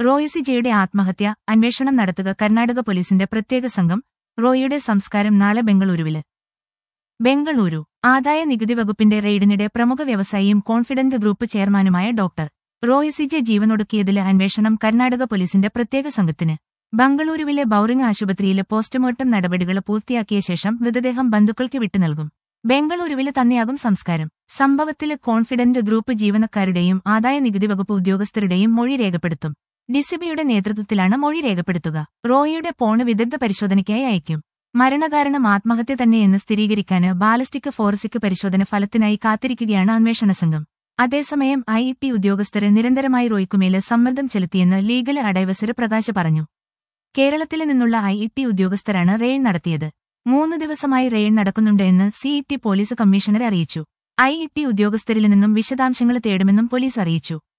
റോയിസി ജെയുടെ ആത്മഹത്യ അന്വേഷണം നടത്തുക കർണാടക പോലീസിന്റെ പ്രത്യേക സംഘം റോയിയുടെ സംസ്കാരം നാളെ ബംഗളൂരുവില് ബംഗളൂരു ആദായ നികുതി വകുപ്പിന്റെ റെയ്ഡിനിടെ പ്രമുഖ വ്യവസായിയും കോൺഫിഡന്റ് ഗ്രൂപ്പ് ചെയർമാനുമായ ഡോക്ടർ റോയിസിജെ ജീവനൊടുക്കിയതിലെ അന്വേഷണം കർണാടക പോലീസിന്റെ പ്രത്യേക സംഘത്തിന് ബംഗളൂരുവിലെ ബൌറിംഗ് ആശുപത്രിയിലെ പോസ്റ്റ്മോർട്ടം നടപടികൾ പൂർത്തിയാക്കിയ ശേഷം മൃതദേഹം ബന്ധുക്കൾക്ക് വിട്ടുനൽകും ബംഗളൂരുവില് തന്നെയാകും സംസ്കാരം സംഭവത്തില് കോൺഫിഡന്റ് ഗ്രൂപ്പ് ജീവനക്കാരുടെയും ആദായ നികുതി വകുപ്പ് ഉദ്യോഗസ്ഥരുടെയും മൊഴി രേഖപ്പെടുത്തും ഡിസിബിയുടെ നേതൃത്വത്തിലാണ് മൊഴി രേഖപ്പെടുത്തുക റോയിയുടെ പോണ് വിദഗ്ധ പരിശോധനയ്ക്കായി അയക്കും മരണകാരണം ആത്മഹത്യ തന്നെയെന്ന് സ്ഥിരീകരിക്കാന് ബാലസ്റ്റിക് ഫോറസിക് പരിശോധന ഫലത്തിനായി കാത്തിരിക്കുകയാണ് അന്വേഷണ സംഘം അതേസമയം ഐ ടി ഉദ്യോഗസ്ഥരെ നിരന്തരമായി റോയ്ക്കുമേല് സമ്മർദ്ദം ചെലുത്തിയെന്ന് ലീഗൽ അഡൈവസര് പ്രകാശ് പറഞ്ഞു കേരളത്തില് നിന്നുള്ള ഐ ടി ഉദ്യോഗസ്ഥരാണ് റെയ്ഡ് നടത്തിയത് മൂന്ന് ദിവസമായി റെയ്ഡ് നടക്കുന്നുണ്ട് എന്ന് സിഇടി പോലീസ് കമ്മീഷണറെ അറിയിച്ചു ഐ ടി ഉദ്യോഗസ്ഥരിൽ നിന്നും വിശദാംശങ്ങൾ തേടുമെന്നും പോലീസ് അറിയിച്ചു